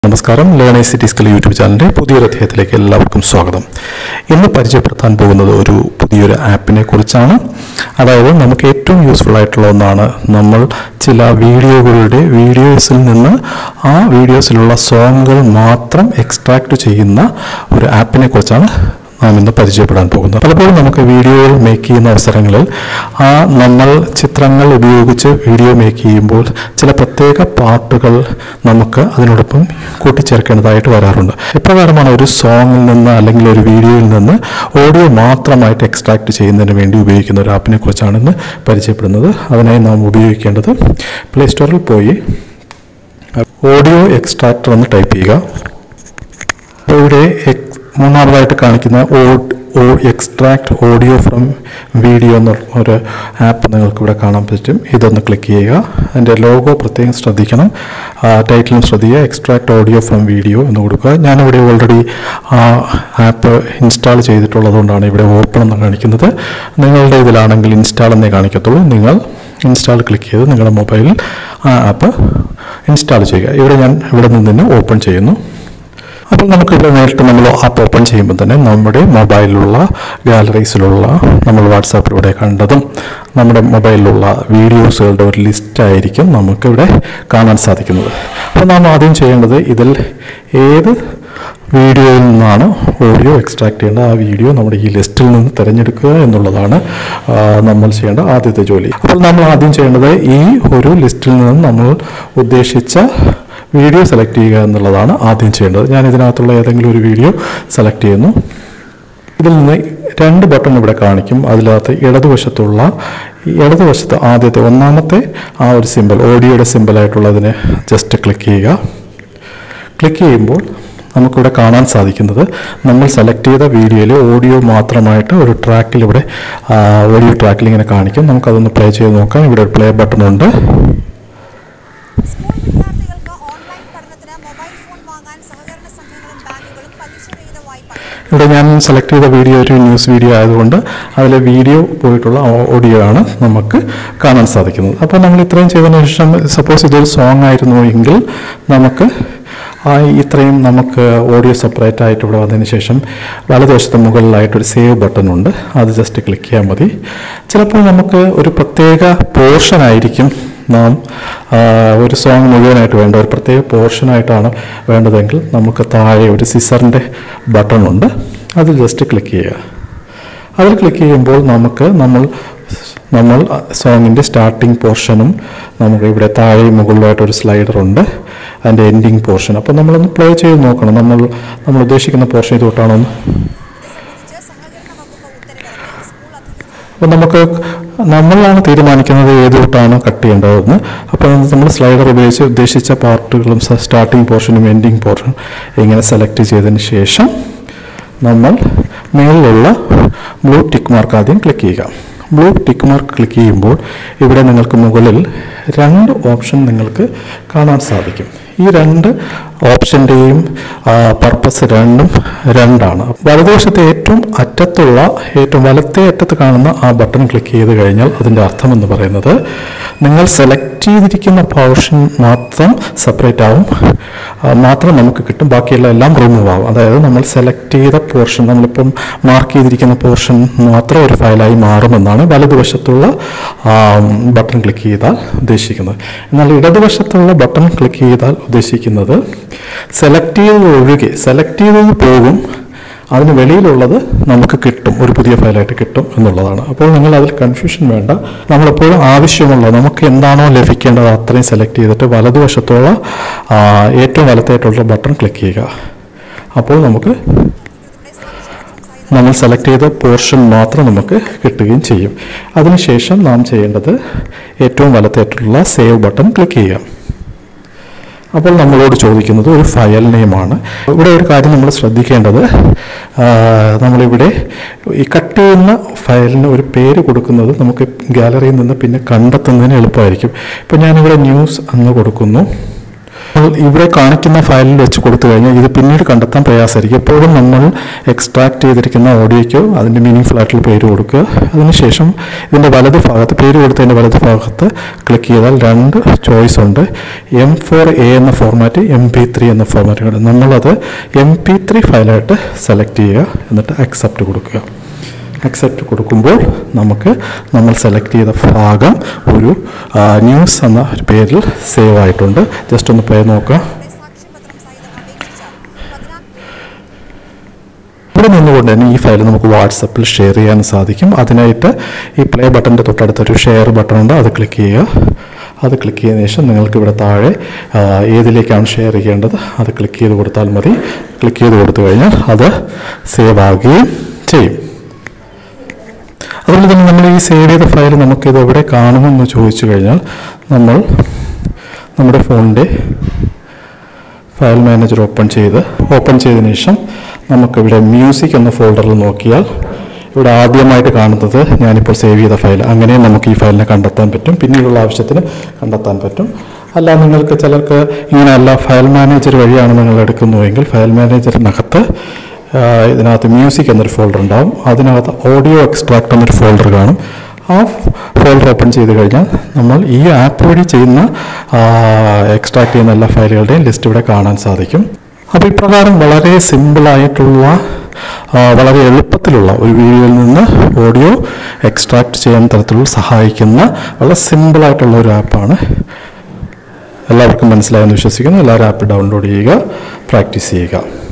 നമസ്കാരം learn I C T skill YouTube ചാനലിൻ്റെ പുതിയൊരു അധ്യായത്തിലേക്ക് എല്ലാവർക്കും സ്വാഗതം ഇന്ന് പരിചയപ്പെടുത്താൻ പോകുന്നത് ഒരു പുതിയൊരു ആപ്പിനെ കുറിച്ചാണ് അതായത് നമുക്ക് ഏറ്റവും യൂസ്ഫുൾ ആയിട്ടുള്ള ഒന്നാണ് നമ്മൾ ചില വീഡിയോകളുടെ വീഡിയോസിൽ നിന്ന് ആ വീഡിയോസിലുള്ള സോങ്ങുകൾ മാത്രം എക്സ്ട്രാക്ട് ചെയ്യുന്ന ഒരു ആപ്പിനെ കുറിച്ചാണ് നാം ഇന്ന് പരിചയപ്പെടാൻ പോകുന്നത് പലപ്പോഴും നമുക്ക് വീഡിയോകൾ മേക്ക് ചെയ്യുന്ന അവസരങ്ങളിൽ ആ നമ്മൾ ചിത്രങ്ങൾ ഉപയോഗിച്ച് വീഡിയോ മേക്ക് ചെയ്യുമ്പോൾ ചില പ്രത്യേക പാട്ടുകൾ നമുക്ക് അതിനോടൊപ്പം കൂട്ടിച്ചേർക്കേണ്ടതായിട്ട് വരാറുണ്ട് ഇപ്രകാരമാണ് ഒരു സോങ്ങിൽ നിന്ന് അല്ലെങ്കിൽ ഒരു വീഡിയോയിൽ നിന്ന് ഓഡിയോ മാത്രമായിട്ട് എക്സ്ട്രാക്ട് ചെയ്യുന്നതിന് വേണ്ടി ഉപയോഗിക്കുന്ന ഒരു ആപ്പിനെ കുറിച്ചാണ് ഇന്ന് പരിചയപ്പെടുന്നത് അതിനായി നാം ഉപയോഗിക്കേണ്ടത് പ്ലേ സ്റ്റോറിൽ പോയി ഓഡിയോ എക്സ്ട്രാക്ടർ എന്ന് ടൈപ്പ് ചെയ്യുക അപ്പോൾ ഇവിടെ എക്- മൂന്നാമതായിട്ട് കാണിക്കുന്ന ഓ എക്സ്ട്രാക്ട് ഓഡിയോ ഫ്രം വീഡിയോ എന്ന ഒരു ആപ്പ് നിങ്ങൾക്ക് ഇവിടെ കാണാൻ പറ്റും ഇതൊന്ന് ക്ലിക്ക് ചെയ്യുക അതിൻ്റെ ലോഗോ പ്രത്യേകം ശ്രദ്ധിക്കണം ടൈറ്റിലും ശ്രദ്ധിക്കുക എക്സ്ട്രാക്ട് ഓഡിയോ ഫ്രം വീഡിയോ എന്ന് കൊടുക്കുക ഞാനിവിടെ ഓൾറെഡി ആ ആപ്പ് ഇൻസ്റ്റാൾ ചെയ്തിട്ടുള്ളതുകൊണ്ടാണ് ഇവിടെ ഓപ്പൺ എന്ന് കാണിക്കുന്നത് നിങ്ങളുടെ ഇതിലാണെങ്കിൽ ഇൻസ്റ്റാൾ എന്നേ കാണിക്കത്തുള്ളൂ നിങ്ങൾ ഇൻസ്റ്റാൾ ക്ലിക്ക് ചെയ്ത് നിങ്ങളുടെ മൊബൈലിൽ ആ ആപ്പ് ഇൻസ്റ്റാൾ ചെയ്യുക ഇവിടെ ഞാൻ ഇവിടെ നിന്ന് തന്നെ ഓപ്പൺ ചെയ്യുന്നു അപ്പോൾ നമുക്ക് ഇവിടെ നേരിട്ട് നമ്മൾ ആപ്പ് ഓപ്പൺ ചെയ്യുമ്പോൾ തന്നെ നമ്മുടെ മൊബൈലിലുള്ള ഗാലറീസിലുള്ള നമ്മൾ വാട്സാപ്പിലൂടെ കണ്ടതും നമ്മുടെ മൊബൈലിലുള്ള വീഡിയോസുകളുടെ ഒരു ലിസ്റ്റ് ആയിരിക്കും നമുക്കിവിടെ കാണാൻ സാധിക്കുന്നത് അപ്പോൾ നാം ആദ്യം ചെയ്യേണ്ടത് ഇതിൽ ഏത് വീഡിയോയിൽ നിന്നാണ് ഓഡിയോ എക്സ്ട്രാക്ട് ചെയ്യേണ്ട ആ വീഡിയോ നമ്മുടെ ഈ ലിസ്റ്റിൽ നിന്ന് തിരഞ്ഞെടുക്കുക എന്നുള്ളതാണ് ആ, നമ്മൾ ചെയ്യേണ്ട ആദ്യത്തെ ജോലി അപ്പോൾ നമ്മൾ ആദ്യം ചെയ്യേണ്ടത് ഈ ഒരു ലിസ്റ്റിൽ നിന്ന് നമ്മൾ ഉദ്ദേശിച്ച വീഡിയോ സെലക്ട് ചെയ്യുക എന്നുള്ളതാണ് ആദ്യം ചെയ്യേണ്ടത് ഞാൻ ഇതിനകത്തുള്ള ഏതെങ്കിലും ഒരു വീഡിയോ സെലക്ട് ചെയ്യുന്നു ഇതിൽ നിന്ന് രണ്ട് ബട്ടൺ ഇവിടെ കാണിക്കും അതിനകത്ത് ഇടതുവശത്തുള്ള ഈ ഇടതുവശത്ത് ആദ്യത്തെ ഒന്നാമത്തെ ആ ഒരു സിമ്പിൾ ഓഡിയോയുടെ സിമ്പിളായിട്ടുള്ളതിനെ ജസ്റ്റ് ക്ലിക്ക് ചെയ്യുക ക്ലിക്ക് ചെയ്യുമ്പോൾ നമുക്കിവിടെ കാണാൻ സാധിക്കുന്നത് നമ്മൾ സെലക്ട് ചെയ്ത വീഡിയോയിൽ ഓഡിയോ മാത്രമായിട്ട് ഒരു ട്രാക്കിൽ ഇവിടെ ആ, ഓഡിയോ ട്രാക്കിൽ ഇങ്ങനെ കാണിക്കും നമുക്കതൊന്ന് പ്ലേ ചെയ്ത് നോക്കാം ഇവിടെ ഒരു പ്ലേ ബട്ടൺ ഉണ്ട് സ്കൂൾ വിദ്യാർത്ഥികൾക്ക് ഓൺലൈൻ പഠനത്തിന് മൊബൈൽ ഫോൺ വാങ്ങാൻ സഹകരണ സംഘങ്ങളും ബാങ്കുകളും പലിശരഹിത വായ്പ ഇവിടെ ഞാൻ സെലക്ട് ചെയ്ത വീഡിയോ ഒരു ന്യൂസ് വീഡിയോ ആയതുകൊണ്ട് അതിലെ വീഡിയോ പോയിട്ടുള്ള ഓഡിയോ ആണ് നമുക്ക് കാണാൻ സാധിക്കുന്നത് അപ്പോൾ നമ്മൾ ഇത്രയും ചെയ്തതിനു ശേഷം സപ്പോസ് ഇതൊരു സോങ് ആയിരുന്നു എങ്കിൽ നമുക്ക് ആ ഇത്രയും നമുക്ക് ഓഡിയോ സെപ്പറേറ്റ് ആയിട്ട് ഇവിടെ വന്നതിന് ശേഷം വലതുവശത്ത് മുകളിലായിട്ടൊരു സേവ് ബട്ടൺ ഉണ്ട് അത് ജസ്റ്റ് ക്ലിക്ക് ചെയ്യാൻ മതി ചിലപ്പോൾ നമുക്ക് ഒരു പ്രത്യേക പോർഷൻ ആയിരിക്കും നാം ആ, ഒരു സോങ് മുഴുവനായിട്ട് വേണ്ട ഒരു പ്രത്യേക പോർഷനായിട്ടാണ് വേണ്ടതെങ്കിൽ നമുക്ക് താഴെ ഒരു സിസറിൻ്റെ ബട്ടൺ ഉണ്ട് അതിൽ ജസ്റ്റ് ക്ലിക്ക് ചെയ്യുക അതിൽ ക്ലിക്ക് ചെയ്യുമ്പോൾ നമുക്ക് നമ്മൾ നമ്മൾ സോങ്ങിൻ്റെ സ്റ്റാർട്ടിംഗ് പോർഷനും നമുക്ക് ഇവിടെ താഴെ മുകളിലായിട്ട് ഒരു സ്ലൈഡർ ഉണ്ട് അതിൻ്റെ എൻഡിങ് പോർഷൻ അപ്പോൾ നമ്മളൊന്ന് പ്ലേ ചെയ്ത് നോക്കണം നമ്മൾ നമ്മൾ ഉദ്ദേശിക്കുന്ന പോർഷൻ ഇതുകൊണ്ടാണോ എന്ന് സംബന്ധിച്ച് സഹകരണ വകുപ്പ് ഉത്തരവിറക്കി സ്കൂൾ അധികൃതർ അപ്പോൾ നമുക്ക് നമ്മളാണ് തീരുമാനിക്കുന്നത് ഏത് തൊട്ടാണ് കട്ട് ചെയ്യേണ്ടതെന്ന് അപ്പോൾ നമ്മൾ സ്ലൈഡർ ഉപയോഗിച്ച് ഉദ്ദേശിച്ച പാർട്ടുകളും സ്റ്റാർട്ടിംഗ് പോർഷനും എൻഡിങ് പോർഷനും ഇങ്ങനെ സെലക്ട് ചെയ്തതിന് ശേഷം നമ്മൾ മേളിലുള്ള ബ്ലൂ ടിക്ക് മാർക്ക് ആദ്യം ക്ലിക്ക് ചെയ്യുക ബ്ലൂ ടിക്ക് മാർക്ക് ക്ലിക്ക് ചെയ്യുമ്പോൾ ഇവിടെ നിങ്ങൾക്ക് മുകളിൽ രണ്ട് ഓപ്ഷൻ നിങ്ങൾക്ക് കാണാൻ സാധിക്കും ഈ രണ്ട് ഓപ്ഷൻ്റെയും പർപ്പസ് രണ്ടും രണ്ടാണ് വലതുവശത്തെ ഏറ്റവും അറ്റത്തുള്ള ഏറ്റവും വലത്തേ അറ്റത്ത് കാണുന്ന ആ ബട്ടൺ ക്ലിക്ക് ചെയ്ത് കഴിഞ്ഞാൽ അതിൻ്റെ അർത്ഥം എന്ന് പറയുന്നത് നിങ്ങൾ സെലക്ട് ചെയ്തിരിക്കുന്ന പോർഷൻ മാത്രം സെപ്പറേറ്റ് ആവും ആ, മാത്രം നമുക്ക് കിട്ടും ബാക്കിയുള്ള എല്ലാം റിമൂവ് ആവും അതായത് നമ്മൾ സെലക്ട് ചെയ്ത പോർഷൻ നമ്മളിപ്പം മാർക്ക് ചെയ്തിരിക്കുന്ന പോർഷൻ മാത്രം ഒരു ഫയലായി മാറുമെന്നാണ് വലതുവശത്തുള്ള ബട്ടൺ ക്ലിക്ക് ചെയ്താൽ ഉദ്ദേശിക്കുന്നത് എന്നാൽ ഇടതുവശത്തുള്ള ബട്ടൺ ക്ലിക്ക് ചെയ്താൽ ഉദ്ദേശിക്കുന്നത് സെലക്ട് ചെയ്തത് ഒഴികെ സെലക്ട് ചെയ്തത് പോകും അതിന് വെളിയിലുള്ളത് നമുക്ക് കിട്ടും ഒരു പുതിയ ഫയലായിട്ട് കിട്ടും എന്നുള്ളതാണ് അപ്പോൾ നിങ്ങൾ അതിൽ കൺഫ്യൂഷൻ വേണ്ട നമ്മളെപ്പോഴും ആവശ്യമുള്ള നമുക്ക് എന്താണോ ലഭിക്കേണ്ടത് അത്രയും സെലക്ട് ചെയ്തിട്ട് വലതുവശത്തുള്ള ആ, ഏറ്റവും വലത്തായിട്ടുള്ള ബട്ടൺ ക്ലിക്ക് ചെയ്യുക അപ്പോൾ നമുക്ക് നമ്മൾ സെലക്ട് ചെയ്ത പോർഷൻ മാത്രം നമുക്ക് കിട്ടുകയും ചെയ്യും അതിനുശേഷം നാം ചെയ്യേണ്ടത് ഏറ്റവും വലത്തായിട്ടുള്ള സേവ് ബട്ടൺ ക്ലിക്ക് ചെയ്യുക അപ്പോൾ നമ്മളോട് ചോദിക്കുന്നത് ഒരു ഫയൽ നെയിമാണ് ഇവിടെ ഒരു കാര്യം നമ്മൾ ശ്രദ്ധിക്കേണ്ടത് ആ, നമ്മളിവിടെ ഈ കട്ട് ചെയ്യുന്ന ഫയലിന് ഒരു പേര് കൊടുക്കുന്നത് നമുക്ക് ഗാലറിയിൽ നിന്ന് പിന്നെ കണ്ടെത്തുന്നതിന് എളുപ്പമായിരിക്കും ഇപ്പോൾ ഞാനിവിടെ ന്യൂസ് എന്ന് കൊടുക്കുന്നു അപ്പോൾ ഇവിടെ കാണിക്കുന്ന ഫയലിൽ വെച്ച് കൊടുത്തു കഴിഞ്ഞാൽ ഇത് പിന്നീട് കണ്ടെത്താൻ പ്രയാസമായിരിക്കും എപ്പോഴും നമ്മൾ എക്സ്ട്രാക്ട് ചെയ്തിരിക്കുന്ന ഓഡിയോയ്ക്ക് അതിൻ്റെ മീനിങ് ഫുൾ ആയിട്ടുള്ള പേര് കൊടുക്കുക അതിനുശേഷം ഇതിൻ്റെ വലത് ഭാഗത്ത് പേര് കൊടുത്തതിൻ്റെ വലത് ഭാഗത്ത് ക്ലിക്ക് ചെയ്താൽ രണ്ട് ചോയ്സ് ഉണ്ട് എം ഫോർ എ എന്ന ഫോർമാറ്റ് എം പി ത്രീ എന്ന ഫോർമാറ്റ് നമ്മളത് എം പി ത്രീ ഫയലായിട്ട് സെലക്ട് ചെയ്യുക എന്നിട്ട് അക്സെപ്റ്റ് കൊടുക്കുക അക്സെപ്റ്റ് കൊടുക്കുമ്പോൾ നമുക്ക് നമ്മൾ സെലക്ട് ചെയ്ത ഭാഗം ഒരു ന്യൂസ് എന്ന ഒരു പേരിൽ സേവ് ആയിട്ടുണ്ട് ജസ്റ്റ് ഒന്ന് പ്ലേ നോക്കുക സാക്ഷ്യപത്രം സഹിതം അപേക്ഷിച്ച പതിനാറ് ഇവിടെ നിന്നുകൊണ്ട് തന്നെ ഈ ഫയൽ നമുക്ക് വാട്സപ്പിൽ ഷെയർ ചെയ്യാൻ സാധിക്കും അതിനായിട്ട് ഈ പ്ലേ ബട്ടൻ്റെ തൊട്ടടുത്തൊരു ഷെയർ ബട്ടൺ ഉണ്ട് അത് ക്ലിക്ക് ചെയ്യുക അത് ക്ലിക്ക് ചെയ്തതിനു ശേഷം നിങ്ങൾക്ക് ഇവിടെ താഴെ ആ, ഏതിലേക്കാണ് ഷെയർ ചെയ്യേണ്ടത് അത് ക്ലിക്ക് ചെയ്ത് കൊടുത്താൽ മതി ക്ലിക്ക് ചെയ്ത് കൊടുത്തു കഴിഞ്ഞാൽ അത് സേവ് ആകുകയും ചെയ്യും അതുപോലെ തന്നെ നമ്മൾ ഈ സേവ് ചെയ്ത ഫയൽ നമുക്കിത് എവിടെ കാണുമെന്ന് ചോദിച്ചു കഴിഞ്ഞാൽ നമ്മൾ നമ്മുടെ ഫോണിൻ്റെ ഫയൽ മാനേജർ ഓപ്പൺ ചെയ്ത് ഓപ്പൺ ചെയ്തതിന് ശേഷം നമുക്കിവിടെ മ്യൂസിക് എന്ന ഫോൾഡറിൽ നോക്കിയാൽ ഇവിടെ ആദ്യമായിട്ട് കാണുന്നത് ഞാനിപ്പോൾ സേവ് ചെയ്ത ഫയൽ അങ്ങനെ നമുക്ക് ഈ ഫയലിനെ കണ്ടെത്താൻ പറ്റും പിന്നീടുള്ള ആവശ്യത്തിന് കണ്ടെത്താൻ പറ്റും അല്ല നിങ്ങൾക്ക് ചിലർക്ക് ഇങ്ങനെയല്ല ഫയൽ മാനേജർ വഴിയാണ് നിങ്ങൾ എടുക്കുന്നുവെങ്കിൽ ഫയൽ മാനേജറിനകത്ത് ആ, ഇതിനകത്ത് മ്യൂസിക് എന്നൊരു ഫോൾഡർ ഉണ്ടാവും അതിനകത്ത് ഓഡിയോ എക്സ്ട്രാക്ട് എന്നൊരു ഫോൾഡർ കാണും ആ ഫോൾഡർ ഓപ്പൺ ചെയ്ത് കഴിഞ്ഞാൽ നമ്മൾ ഈ ആപ്പ് വഴി ചെയ്യുന്ന എക്സ്ട്രാക്ട് ചെയ്യുന്ന എല്ലാ ഫയലുകളുടെയും ലിസ്റ്റ് ഇവിടെ കാണാൻ സാധിക്കും അപ്പോൾ ഇപ്രകാരം വളരെ സിമ്പിളായിട്ടുള്ള ആ, വളരെ എളുപ്പത്തിലുള്ള ഒരു വീഡിയോയിൽ നിന്ന് ഓഡിയോ എക്സ്ട്രാക്ട് ചെയ്യാൻ തരത്തിലുള്ള സഹായിക്കുന്ന വളരെ സിമ്പിളായിട്ടുള്ള ഒരു ആപ്പാണ് എല്ലാവർക്കും മനസ്സിലായെന്ന് വിശ്വസിക്കുന്നു എല്ലാവരും ആപ്പ് ഡൗൺലോഡ് ചെയ്യുക പ്രാക്ടീസ് ചെയ്യുക